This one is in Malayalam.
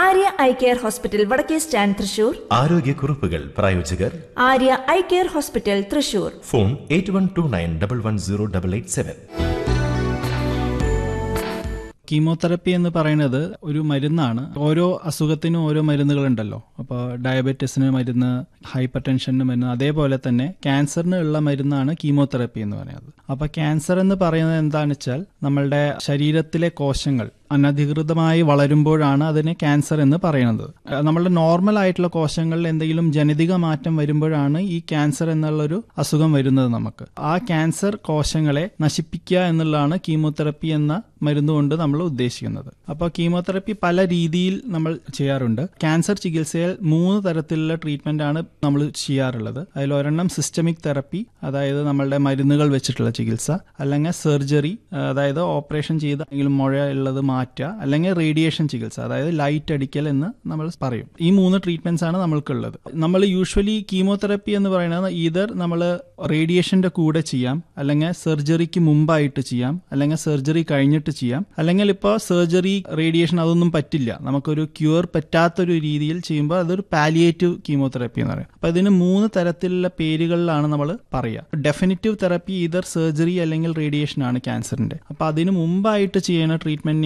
ആര്യ ഐ കെയർ ഹോസ്പിറ്റൽ വടക്കേ സ്റ്റാൻഡ് തൃശൂർ ആരോഗ്യക്കുറിപ്പുകൾ പ്രായോജകർ Arya eye care hospital Thrissur phone eight one two nine double one zero double eight seven chemotherapy എന്ന് പറയുന്നത് ഒരു മരുന്നാണ് ഓരോ അസുഖത്തിനും ഓരോ മരുന്നുകളുണ്ടല്ലോ അപ്പോൾ ഡയബറ്റീസിന് മരുന്ന് ഹൈപ്പർ ടെൻഷന് മരുന്ന് അതേപോലെ തന്നെ ക്യാൻസറിന് ഉള്ള മരുന്നാണ് കീമോതെറപ്പി എന്ന് പറയുന്നത് അപ്പോൾ ക്യാൻസർ എന്ന് പറയുന്നത് എന്താണെന്ന് വെച്ചാൽ നമ്മളുടെ ശരീരത്തിലെ കോശങ്ങൾ അനധികൃതമായി വളരുമ്പോഴാണ് അതിനെ ക്യാൻസർ എന്ന് പറയുന്നത് അഹ് നമ്മളുടെ നോർമൽ ആയിട്ടുള്ള കോശങ്ങളിൽ എന്തെങ്കിലും ജനിതക മാറ്റം വരുമ്പോഴാണ് ഈ ക്യാൻസർ എന്നുള്ളൊരു അസുഖം വരുന്നത് നമുക്ക് ആ ക്യാൻസർ കോശങ്ങളെ നശിപ്പിക്കുക എന്നുള്ളതാണ് കീമോതെറപ്പി എന്ന മരുന്ന് കൊണ്ട് നമ്മൾ ഉദ്ദേശിക്കുന്നത് അപ്പോൾ കീമോതെറപ്പി പല രീതിയിൽ നമ്മൾ ചെയ്യാറുണ്ട് ക്യാൻസർ ചികിത്സയിൽ മൂന്ന് തരത്തിലുള്ള ട്രീറ്റ്മെന്റ് ആണ് നമ്മൾ ചെയ്യാറുള്ളത് അതിൽ ഒരെണ്ണം സിസ്റ്റമിക് തെറപ്പി അതായത് നമ്മളുടെ മരുന്നുകൾ വെച്ചിട്ടുള്ള ചികിത്സ അല്ലെങ്കിൽ സർജറി അതായത് ഓപ്പറേഷൻ ചെയ്ത് അല്ലെങ്കിൽ മുഴ ഉള്ളത് മാറ്റുക അല്ലെങ്കിൽ റേഡിയേഷൻ ചികിത്സ അതായത് ലൈറ്റ് അടിക്കൽ എന്ന് നമ്മൾ പറയും ഈ മൂന്ന് ട്രീറ്റ്മെന്റ്സ് ആണ് നമ്മൾക്കുള്ളത് നമ്മൾ യൂഷ്വലി കീമോതെറപ്പി എന്ന് പറയുന്നത് ഈതർ നമ്മൾ റേഡിയേഷന്റെ കൂടെ ചെയ്യാം അല്ലെങ്കിൽ സർജറിക്ക് മുമ്പായിട്ട് ചെയ്യാം അല്ലെങ്കിൽ സർജറി കഴിഞ്ഞിട്ട് ചെയ്യാം അല്ലെങ്കിൽ ഇപ്പോൾ സർജറി റേഡിയേഷൻ അതൊന്നും പറ്റില്ല നമുക്കൊരു ക്യൂർ പറ്റാത്തൊരു രീതിയിൽ ചെയ്യുമ്പോൾ അതൊരു പാലിയേറ്റീവ് കീമോതെറപ്പി എന്ന് പറയും അപ്പൊ ഇതിന് മൂന്ന് തരത്തിലുള്ള പേരുകളിലാണ് നമ്മൾ പറയുക ഡെഫിനിറ്റീവ് തെറപ്പി ഈതർ സർജറി അല്ലെങ്കിൽ റേഡിയേഷൻ ആണ് ക്യാൻസറിന്റെ അപ്പൊ അതിന് മുമ്പായിട്ട് ചെയ്യുന്ന ട്രീറ്റ്മെന്റ്